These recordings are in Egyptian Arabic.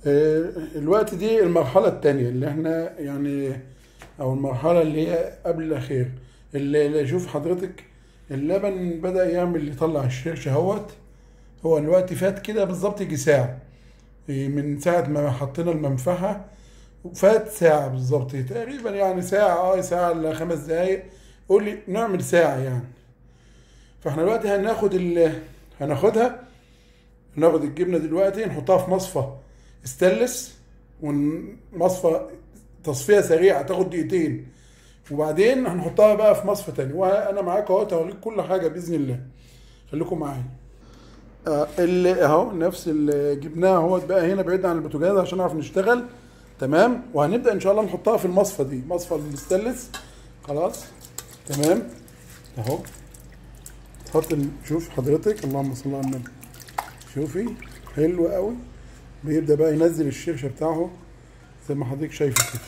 آه، الوقت دي المرحلة التانية اللي احنا يعني او المرحلة اللي هي قبل الأخير اللي اللي شوف حضرتك اللبن بدأ يعمل يطلع الشرش اهوت هو الوقت فات كده بالظبط يجي ساعة إيه، من ساعة ما حطينا المنفعة فات ساعة بالظبط تقريبا يعني ساعة اه ساعة إلا خمس دقايق قول لي نعمل ساعة يعني فاحنا دلوقتي هناخد ال هناخدها ناخد الجبنة دلوقتي نحطها في مصفى استانلس ومصفى تصفية سريعة تاخد دقيقتين وبعدين هنحطها بقى في مصفى تاني وانا معاكم اهو هوريك كل حاجة بإذن الله خليكم معايا آه، اللي اهو نفس اللي جبناه اهوت بقى هنا بعيد عن البوتاجاز عشان نعرف نشتغل تمام وهنبدا ان شاء الله نحطها في المصفى دي مصفى الاستانلس خلاص تمام اهو تحط ال- شوف حضرتك اللهم صل على النبي شوفي حلو قوي بيبدا بقى ينزل الشرشه بتاعه زي ما حضرتك شايفه كده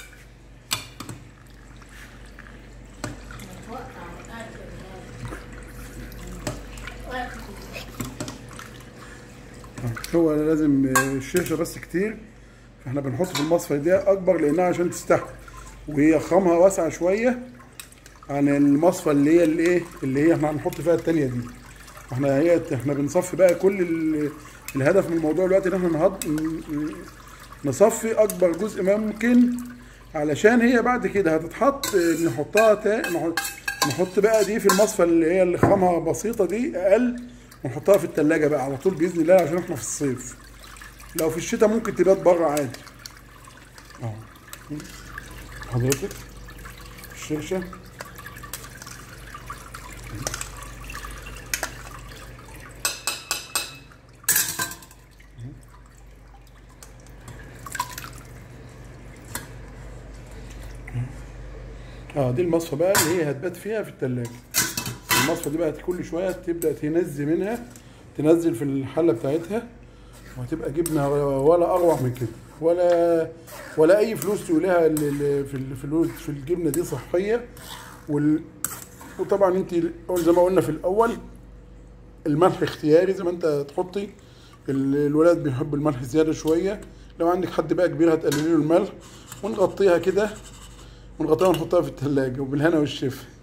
هو لازم الشرشه بس كتير فاحنا بنحط في المصفى دي اكبر لانها عشان تستحمل وهي خامها واسعه شويه عن المصفى اللي هي الايه اللي هي احنا هنحط فيها التانية دي احنا هي احنا بنصفي بقى كل ال- الهدف من الموضوع دلوقتي ان احنا نهض ن- نصفي اكبر جزء ممكن علشان هي بعد كده هتتحط نحطها تا... نحط- نحط بقى دي في المصفى اللي هي اللي خامها بسيطه دي اقل ونحطها في التلاجة بقى على طول باذن الله عشان احنا في الصيف لو في الشتاء ممكن تبات بره عادي اهو حضرتك الشرشه اه دي المصفى بقى اللي هي هتبات فيها في التلاجة المصفى دي بقى كل شويه تبدا تنزل منها تنزل في الحله بتاعتها وهتبقى جبنه ولا اروع من كده ولا ولا اي فلوس تقولها ال- ال- في الفلوس في الجبنه دي صحيه وال وطبعا انت زي ما قلنا في الاول الملح اختياري زي ما انت تحطي ال- الولاد بيحبوا الملح زياده شويه لو عندك حد بقى كبير هتقللي له الملح ونغطيها كده ونغطيها ونحطها في التلاجة وبالهنا والشفا